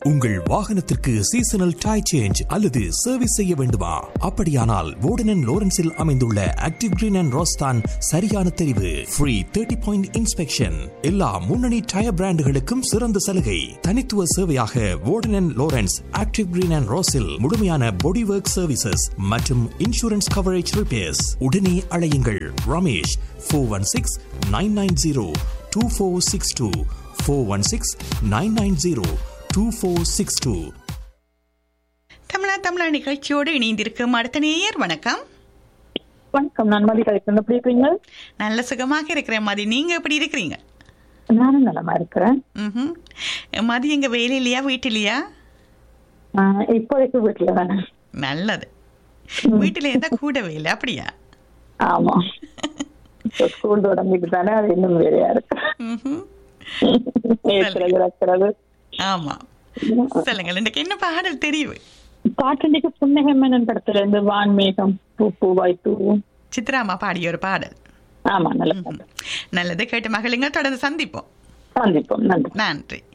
உங்கள் வாகனத்திற்கு seasonal tyre change அல்லது சர்வீஸ் செய்ய வேண்டுமா அப்படியானால் வோர்டன் லோரன்ஸில் அமைந்துள்ள ஆக்டிவ் கிரீன் அண்ட் ரோஸ்தான் சரியான தெரிவு ஃப்ரீ தேர்ட்டி பாயிண்ட் இன்ஸ்பெக்ஷன் எல்லா முன்னணி டயர் பிராண்டுகளுக்கும் சிறந்த சலுகை தனித்துவ சேவையாக வோர்டன் லோரன்ஸ் ஆக்டிவ் கிரீன் அண்ட் ரோஸில் முழுமையான பாடி ஒர்க் சர்வீசஸ் மற்றும் இன்சூரன்ஸ் கவரேஜ் ரிப்பேர்ஸ் உடனே அழையுங்கள் Ramesh four one six nine nine zero two four six two four one six nine nine zero two four six two தமிழா தமிழா நிகழ்ச்சியோடு இணைந்திருக்கும் அடுத்த நேயர் வணக்கம் வணக்கம் நான் மதி கலைக்கிறேன் எப்படி இருக்கீங்க நல்ல சுகமாக இருக்கிறேன் மதி நீங்க எப்படி இருக்கிறீங்க நானும் நலமா இருக்கிறேன் ம்ஹும். மதி எங்க வேலையிலையா வீட்டிலையா ஆஹ் இப்போதைக்கு வீட்டுல தானே நல்லது வீட்டில இருந்தா கூட வேலை அப்படியா ஆமா இப்போ ஸ்கூல் தொடங்கிட்டு தானே அது இன்னும் வேறையா இருக்கு ம்ஹும். ஏற்றுறது இறக்குறது ஆமா சொல்லுங்கள் இன்றைக்கு என்ன பாடல் தெரியும் பாட்டண்டிக்கு புன்னகமேனன் படத்துல இருந்து வான்மேகம் பூ பூவாய் தூவும் சித்ராமா பாடிய ஒரு பாடல் ஆமா நல்ல பாட்டு நல்லது கேட்டு மகளுங்க தொடர்ந்து சந்திப்போம் சந்திப்போம் நன்றி நன்றி